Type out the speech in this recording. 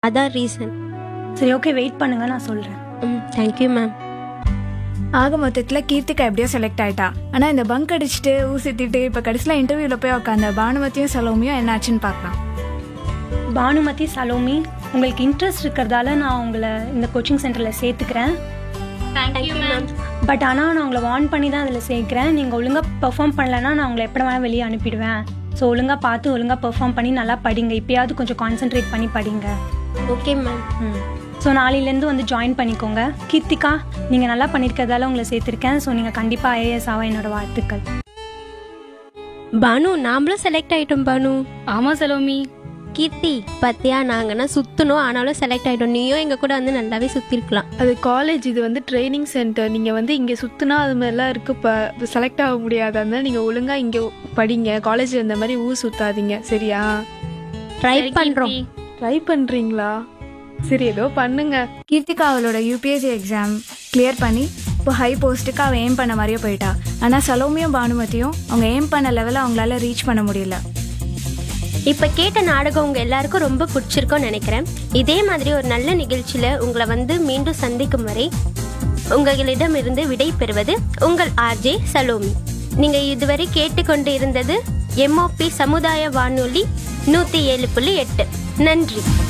அதான் ரீசன் சரி okay wait பண்ணுங்க நான் சொல்கிறேன் ம் தேங்க்யூ மேம் ஆக மொத்தத்தில் கீர்த்திகா எப்படியோ செலக்ட் ஆயிட்டா ஆனால் இந்த பங்க் அடிச்சுட்டு ஊர் சுற்றிட்டு இப்போ கடைசியில் இன்டர்வியூவில் போய் உட்காந்த பானுமதியும் சலோமியும் என்னாச்சுன்னு பார்க்கலாம் பானுமதி சலோமி உங்களுக்கு இன்ட்ரெஸ்ட் இருக்கிறதால நான் உங்களை இந்த கோச்சிங் சென்டரில் சேர்த்துக்கிறேன் தேங்க்யூ மேம் பட் ஆனால் நான் உங்களை வார்ன் பண்ணி தான் அதில் சேர்க்குறேன் நீங்கள் ஒழுங்காக பெர்ஃபார்ம் பண்ணலன்னா நான் உங்களை எப்படி வேணால் வெளியே அனுப்பிடுவேன் ஸோ ஒழுங்காக பார்த்து ஒழுங்காக பெர்ஃபார்ம் பண்ணி நல்லா படிங்க இப்பயாவது கொஞ்சம் கான்சென்ட்ரேட் பண்ணி படிங்க ஓகே மேம் ம் ஸோ நாளையிலேருந்து வந்து ஜாயின் பண்ணிக்கோங்க கீர்த்திகா நீங்கள் நல்லா பண்ணியிருக்கிறதால உங்களை சேர்த்துருக்கேன் ஸோ நீங்கள் கண்டிப்பாக ஐஏஎஸ் ஆக என்னோட வாழ்த்துக்கள் பானு நாமளும் செலக்ட் ஆயிட்டோம் பானு ஆமா சலோமி கீர்த்தி பத்தியா நாங்கன்னா சுத்தணும் ஆனாலும் செலக்ட் ஆயிட்டோம் நீயும் எங்க கூட வந்து நல்லாவே சுத்திருக்கலாம் அது காலேஜ் இது வந்து ட்ரைனிங் சென்டர் நீங்கள் வந்து இங்கே சுற்றினா அது மாதிரிலாம் இருக்கு இப்போ செலக்ட் ஆக முடியாது அதனால நீங்கள் ஒழுங்காக இங்கே படிங்க காலேஜில் இந்த மாதிரி ஊர் சுத்தாதீங்க சரியா ட்ரை பண்றோம் ட்ரை பண்ணுறீங்களா சரி ஏதோ பண்ணுங்க கீர்த்திகா அவளோட யூபிஎஸ்சி எக்ஸாம் கிளியர் பண்ணி இப்போ ஹை போஸ்ட்டுக்கு அவள் எய்ம் பண்ண மாதிரியே போயிட்டா ஆனால் சலோமியும் பானுமதியும் அவங்க எய்ம் பண்ண லெவலில் அவங்களால ரீச் பண்ண முடியல இப்ப கேட்ட நாடகம் உங்க எல்லாருக்கும் ரொம்ப பிடிச்சிருக்கும்னு நினைக்கிறேன் இதே மாதிரி ஒரு நல்ல நிகழ்ச்சியில உங்களை வந்து மீண்டும் சந்திக்கும் வரை உங்களிடமிருந்து விடை பெறுவது உங்கள் ஆர்ஜே சலோமி நீங்க இதுவரை கேட்டுக்கொண்டு இருந்தது எம்ஓபி சமுதாய வானொலி நூத்தி ஏழு புள்ளி எட்டு நன்றி